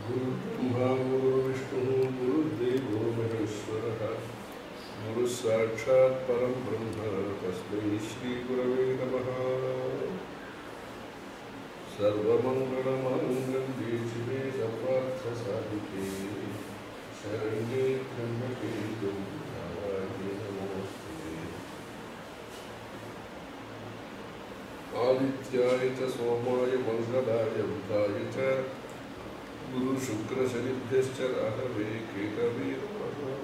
गुरुर्ब्रह्मा गुरुर्विष्णुः गुरुर्देवो महेश्वरः गुरुः साक्षात् परं ब्रह्म तस्मै श्रीगुरवे नमः सर्वमङ्गलमाङ्गल्ये शिवे सर्वार्थसाधिके शरण्ये त्र्यम्बके गौरी नमोऽस्ते आदित्याय च सोमाय मङ्गलाय बुधाय च गुरुशुक्रशनिभ्यश्च राहवे केतवे नमः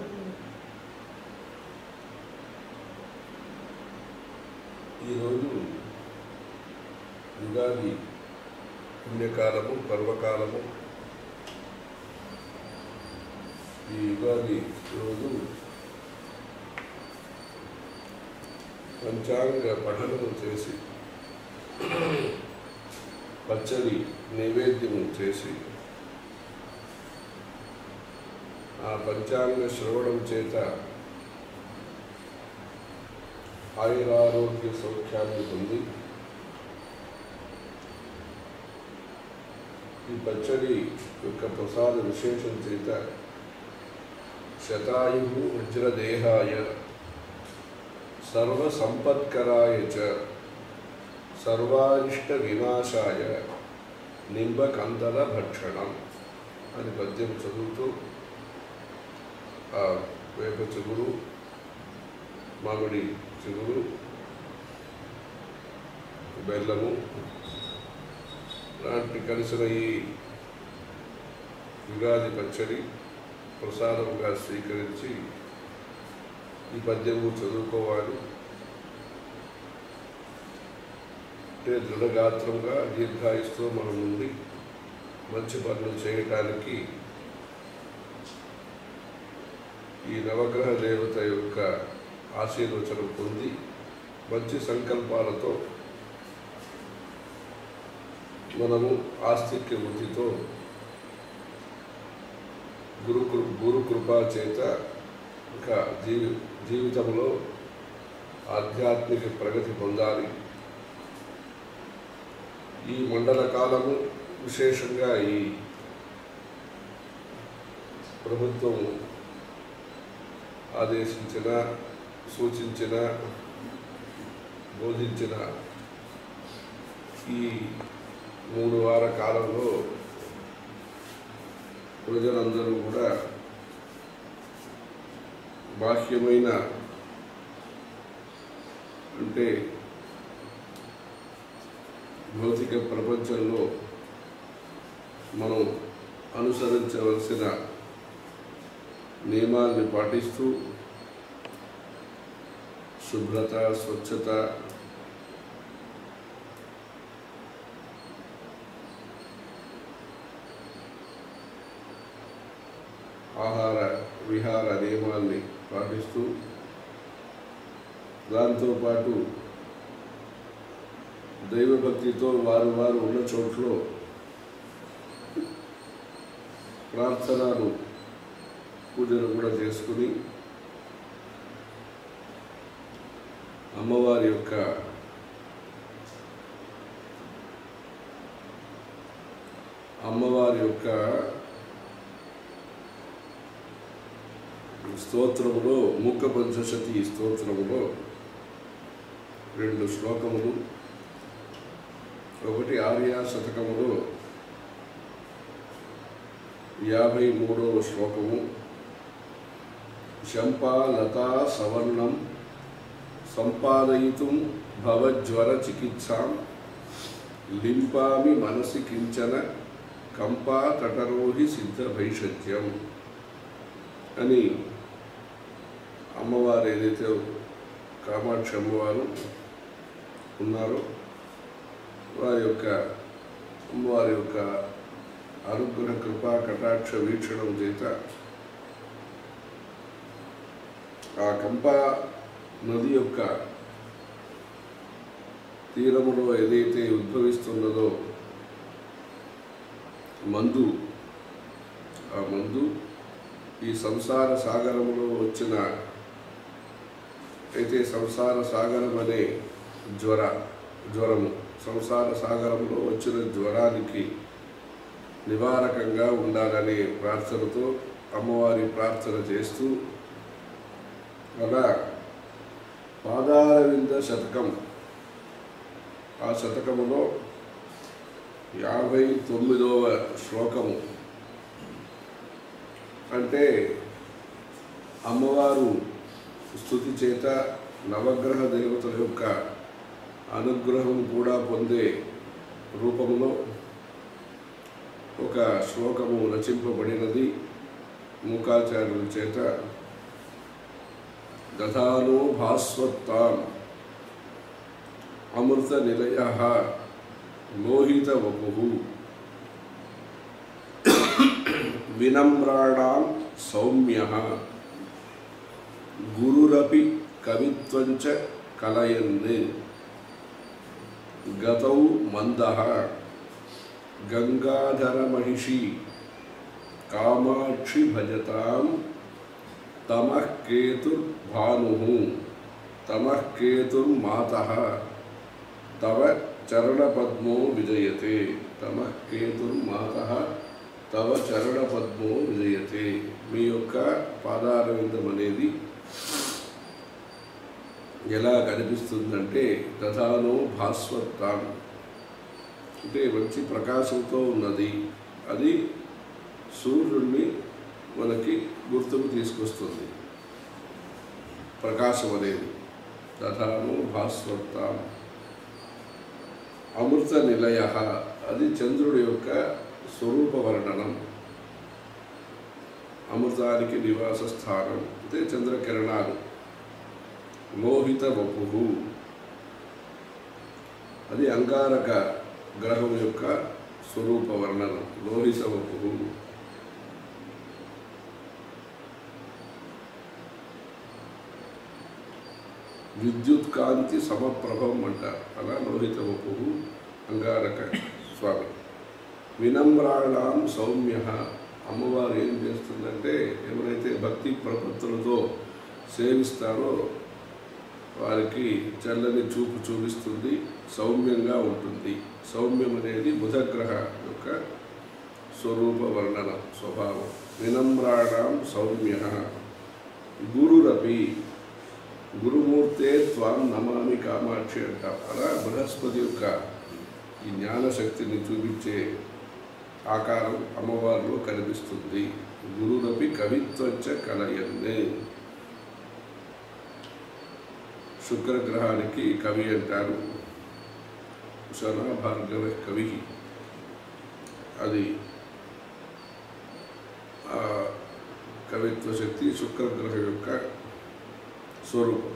ఈరోజు యుగాది పుణ్యకాలము పర్వకాలము ఈ యుగాది రోజు పంచాంగ పఠనము చేసి పచ్చడి నైవేద్యము చేసి ఆ పంచాంగ శ్రవణం చేత ఆయురారోగ్య సౌఖ్యాన్ని పొంది ఈ పచ్చడి యొక్క ప్రసాద విశేషం చేత శతాయు వజ్రదేహాయ సర్వసంపత్కరాయ చ సర్వారిష్ట వినాశాయ నింబకందల భక్షణం అని పద్యం చదువుతూ ఆ వేప చిగురు మామిడి చిగురు బెల్లము లాంటి కలిసిన ఈ యుగాది పచ్చడి ప్రసాదముగా స్వీకరించి ఈ పద్యము చదువుకోవాలి అంటే దృఢగాత్రంగా దీర్ఘాయుస్తూ మనం నుండి మంచి పనులు చేయటానికి ఈ నవగ్రహ దేవత యొక్క ఆశీర్వచనం పొంది మంచి సంకల్పాలతో మనము ఆస్తిక్య వృద్ధితో గురు కృ- గురు కృపా చేత ఇంకా జీవి జీవితంలో ఆధ్యాత్మిక ప్రగతి పొందాలి ఈ మండల కాలము విశేషంగా ఈ ప్రభుత్వం ఆదేశించిన సూచించిన బోధించిన ఈ మూడు వార కాలంలో ప్రజలందరూ కూడా బాహ్యమైన అంటే భౌతిక ప్రపంచంలో మనం అనుసరించవలసిన నియమాల్ని పాటిస్తూ శుభ్రత స్వచ్ఛత ఆహార విహార నియమాల్ని పాటిస్తూ దాంతోపాటు దైవభక్తితో వారు వారు ఉన్న చోట్లో ప్రార్థనలు పూజలు కూడా చేసుకుని అమ్మవారి యొక్క అమ్మవారి యొక్క స్తోత్రములో ముఖ పంచశతి స్తోత్రములో రెండు శ్లోకములు ఒకటి ఆర్య శతకములో యాభై మూడవ శ్లోకము శంపా లతా సవర్ణం సంపాదయితుం భవజ్వర చికిత్సాం లింపామి మనసి కించన కంపా తటరోహి సిద్ధ భైషత్యం అని అమ్మవారు ఏదైతే కామాక్షి అమ్మవారు ఉన్నారో వారి యొక్క అమ్మవారి యొక్క అనుగ్రహ కృపా కటాక్ష వీక్షణం చేత ఆ కంపా నది యొక్క తీరములో ఏదైతే ఉద్భవిస్తున్నదో మందు ఆ మందు ఈ సంసార సాగరములో వచ్చిన అయితే సంసార సాగరం అనే జ్వర జ్వరము సంసార సాగరంలో వచ్చిన జ్వరానికి నివారకంగా ఉండాలనే ప్రార్థనతో అమ్మవారి ప్రార్థన చేస్తూ అలా పాదారవింద శతకం ఆ శతకములో యాభై తొమ్మిదవ శ్లోకము అంటే అమ్మవారు స్థుతి చేత నవగ్రహ దేవతల యొక్క అనుగ్రహం కూడా పొందే రూపంలో ఒక శ్లోకము రచింపబడినది మూకాచార్యుల చేత దధానో భాస్వత్తాం అమృత నిలయ లోహిత వపు వినమ్రాణాం సౌమ్య గురురపి కవిత్వంచ కలయన్ గతౌ మంద గంగాధర మహిషి కామాక్షి భజతాం తమః కేతుర్భాను తమః కేతుర్మాత తవ చరణపద్మో విజయతే తమః కేతుర్మాత తవ చరణపద్మో విజయతే మీ యొక్క పాదారవిందం అనేది ఎలా కనిపిస్తుందంటే దధానో భాస్వత్తాం అంటే మంచి ప్రకాశంతో ఉన్నది అది సూర్యుడిని మనకి గుర్తుకు తీసుకొస్తుంది ప్రకాశం అనేది దధానో భాస్వత్తాం అమృత నిలయ అది చంద్రుడి యొక్క స్వరూప వర్ణనం అమృతానికి నివాస స్థానం అంటే చంద్రకిరణాలు లోహిత వపు అది అంగారక గ్రహం యొక్క స్వరూప వర్ణనం లోహిత వపు విద్యుత్ కాంతి సమప్రభం అంటారు అలా లోహిత వపు అంగారక స్వామి వినమ్రాళాం సౌమ్య అమ్మవారు ఏం చేస్తుందంటే ఎవరైతే భక్తి ప్రపత్తులతో సేవిస్తారో వారికి చల్లని చూపు చూపిస్తుంది సౌమ్యంగా ఉంటుంది సౌమ్యం అనేది బుధగ్రహ యొక్క స్వరూప వర్ణన స్వభావం వినమ్రాణం సౌమ్య గురురపి గురుమూర్తే త్వాం నమామి కామాక్షి అంటాం అలా బృహస్పతి యొక్క ఈ జ్ఞానశక్తిని చూపించే ఆకారం అమ్మవారిలో కనిపిస్తుంది గురురపి కవిత్వచ్చ కలయన్నే శుక్రగ్రహానికి కవి అంటారు ఉషణ భార్గవ కవి అది ఆ కవిత్వ శక్తి శుక్రగ్రహం యొక్క స్వరూపం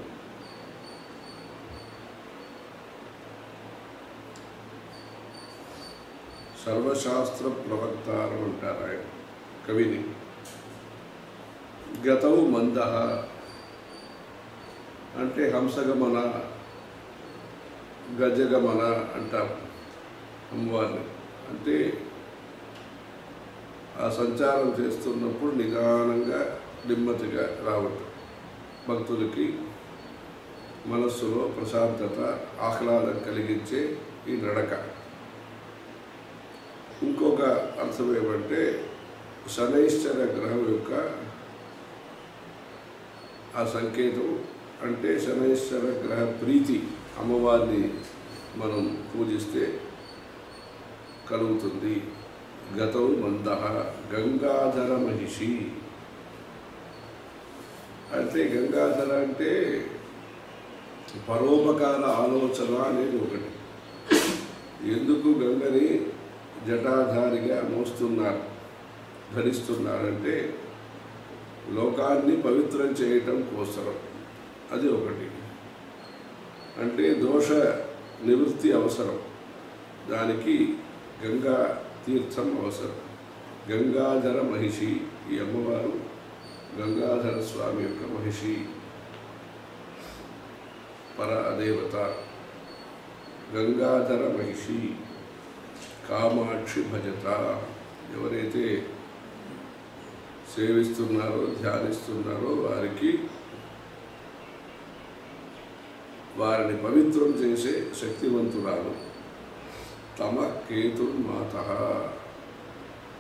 సర్వశాస్త్ర ప్రవక్తారం అంటారు ఆయన కవిని గతవు మంద అంటే హంసగమన గజగమన అంటాం అమ్మవారిని అంటే ఆ సంచారం చేస్తున్నప్పుడు నిదానంగా నెమ్మదిగా రావటం భక్తులకి మనస్సులో ప్రశాంతత ఆహ్లాదం కలిగించే ఈ నడక ఇంకొక అర్థం ఏమంటే శనైశ్చర గ్రహం యొక్క ఆ సంకేతం అంటే శనైశ్వర గ్రహ ప్రీతి అమ్మవారిని మనం పూజిస్తే కలుగుతుంది గతం మంద గంగాధర మహిషి అంటే గంగాధర అంటే పరోపకార ఆలోచన అనేది ఒకటి ఎందుకు గంగని జటాధారిగా మోస్తున్నారు ధరిస్తున్నారంటే లోకాన్ని పవిత్రం చేయటం కోసరం అది ఒకటి అంటే దోష నివృత్తి అవసరం దానికి గంగా తీర్థం అవసరం గంగాధర మహిషి ఈ అమ్మవారు గంగాధర స్వామి యొక్క మహిషి పర దేవత గంగాధర మహిషి కామాక్షి భజత ఎవరైతే సేవిస్తున్నారో ధ్యానిస్తున్నారో వారికి వారిని పవిత్రం చేసే శక్తివంతురాలు తమ కేతుర్మాత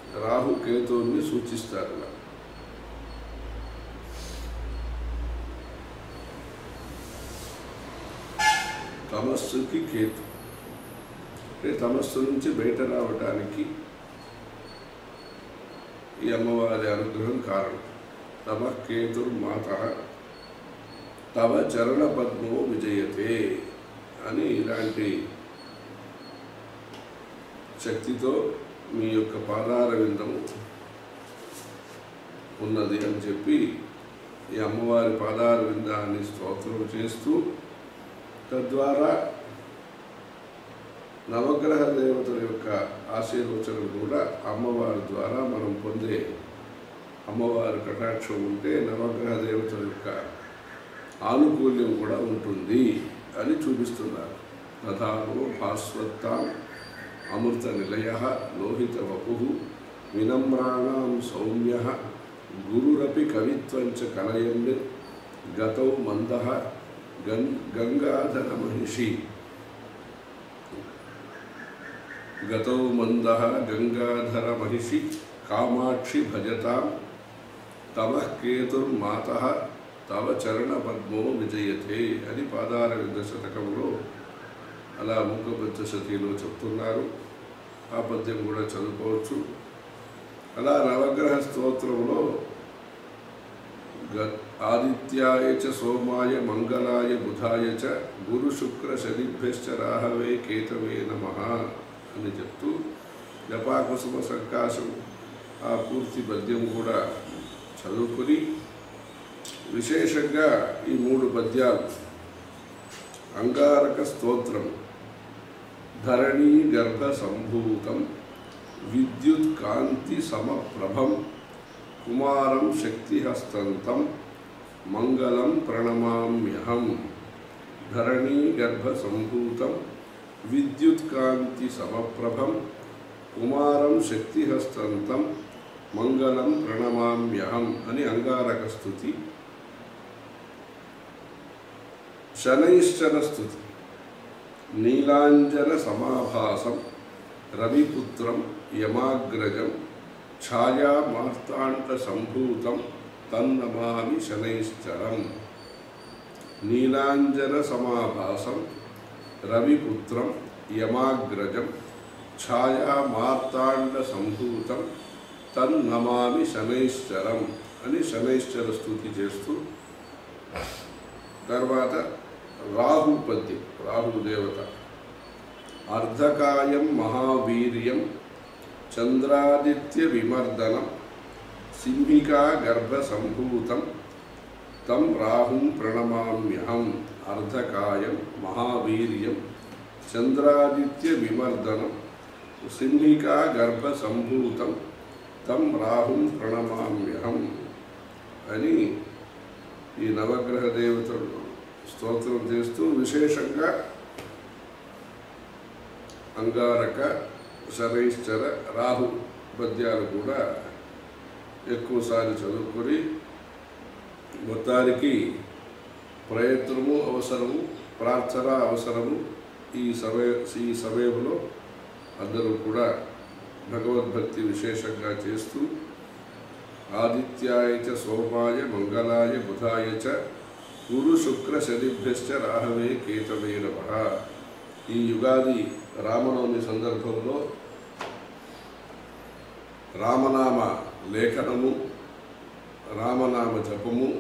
రాహు కేతువుని సూచిస్తారు ఇలా. తమస్సుకి కేతు అంటే తమస్సు నుంచి బయట రావడానికి ఈ అమ్మవారి అనుగ్రహం కారణం తమ కేతుర్మాత తవ చరణ పద్మో విజయతే అని ఇలాంటి శక్తితో మీ యొక్క పాదార విందము ఉన్నది అని చెప్పి ఈ అమ్మవారి పాదార విందాన్ని స్తోత్రం చేస్తూ తద్వారా నవగ్రహ దేవతల యొక్క ఆశీర్వచనం కూడా అమ్మవారి ద్వారా మనం పొందే అమ్మవారి కటాక్షం ఉంటే నవగ్రహ దేవతల యొక్క ఆనుకూల్యం కూడా ఉంటుంది అని చూపిస్తున్నారు తథాను భాస్వత్తాం అమృత నిలయ లోహిత వపు వినమ్రాణం సౌమ్య గురురపి కవిత్వంచ కలయన్ గతౌ మంద గం గంగాధర మహిషి గతౌ మంద గంగాధర మహిషి కామాక్షి భజతాం తమ కేతుర్మాత తవ చరణ పద్మో విజయతే అని పాదార విద్య శతకంలో అలా మూకపద్య సతిలో చెప్తున్నారు ఆ పద్యం కూడా చదువుకోవచ్చు అలా నవగ్రహ స్తోత్రంలో గ- ఆదిత్యాయ చ సోమాయ మంగళాయ బుధాయ చ గురు శుక్ర శనిభ్యశ్చ రాహవే కేతవే నమ అని చెప్తూ జపాకుసుమ సంకాశం ఆ పూర్తి పద్యం కూడా చదువుకుని విశేషంగా ఈ మూడు పద్యాలు అంగారక స్తోత్రం ధరణీ గర్భ సంభూతం విద్యుత్ కాంతి సమప్రభం కుమారం శక్తిహస్తంతం మంగళం ప్రణమామ్యహం ధరణీ గర్భ సంభూతం విద్యుత్ కాంతి సమప్రభం కుమారం శక్తిహస్తంతం మంగళం ప్రణమామ్యహం అని అంగారక స్థుతి శనైశ్చర స్థుతి నీలాంజన సమాభాసం రవిపుత్రం యమాగ్రజం ఛాయా మార్తాండ సంభూతం తన్నమామి శనైశ్చరం నీలాంజన సమాభాసం రవిపుత్రం యమాగ్రజం ఛాయా మార్తాండ సంభూతం తన్నమామి శనైశ్చరం అని శనైశ్చర స్థుతి చేస్తూ తర్వాత రాహు పద్యం రాహు దేవత అర్ధకాయం మహావీర్యం చంద్రాదిత్య విమర్దనం సింహికా గర్భ సంభూతం తం రాహుం ప్రణమామ్యహం అర్ధకాయం మహావీర్యం చంద్రాదిత్య విమర్దనం సింహికా గర్భ సంభూతం తం రాహుం ప్రణమామ్యహం అని ఈ నవగ్రహ దేవతలు స్తోత్రం చేస్తూ విశేషంగా అంగారక శరైశ్చర రాహు పద్యాలు కూడా ఎక్కువసారి చదువుకొని మొత్తానికి ప్రయత్నము అవసరము ప్రార్థన అవసరము ఈ సమయ ఈ సమయంలో అందరూ కూడా భగవద్భక్తి విశేషంగా చేస్తూ ఆదిత్యాయ చ సోమాయ మంగళాయ బుధాయ చ గురు శుక్ర శనిభ్యశ్చ రాహవే కేతవే నమః ఈ యుగాది రామనవమి సందర్భంలో రామనామ లేఖనము రామనామ జపము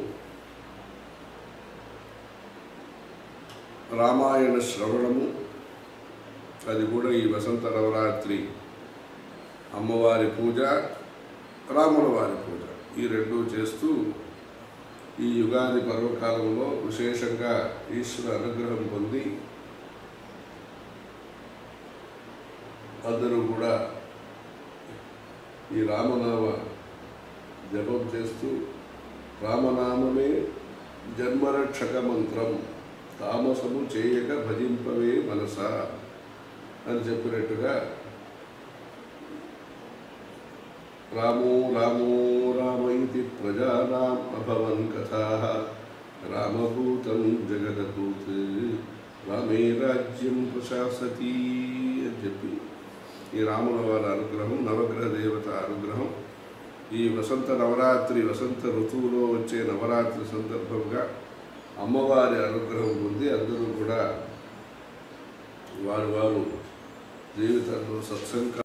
రామాయణ శ్రవణము అది కూడా ఈ వసంత నవరాత్రి అమ్మవారి పూజ రాముల వారి పూజ ఈ రెండు చేస్తూ ఈ యుగాది పర్వకాలంలో విశేషంగా ఈశ్వర అనుగ్రహం పొంది అందరూ కూడా ఈ రామనామ జపం చేస్తూ రామనామమే జన్మరక్షక మంత్రం తామసము చేయక భజింపవే మనస అని చెప్పినట్టుగా రామో రామో రామ ఇది ప్రజానాం అభవన్ కథా రామభూతం జగదభూత్ రామే రాజ్యం ప్రశాసతి అని చెప్పి ఈ రాముల వారి అనుగ్రహం నవగ్రహ దేవత అనుగ్రహం ఈ వసంత నవరాత్రి వసంత ఋతువులో వచ్చే నవరాత్రి సందర్భంగా అమ్మవారి అనుగ్రహం పొంది అందరూ కూడా వారు వారు జీవితంలో సత్సంక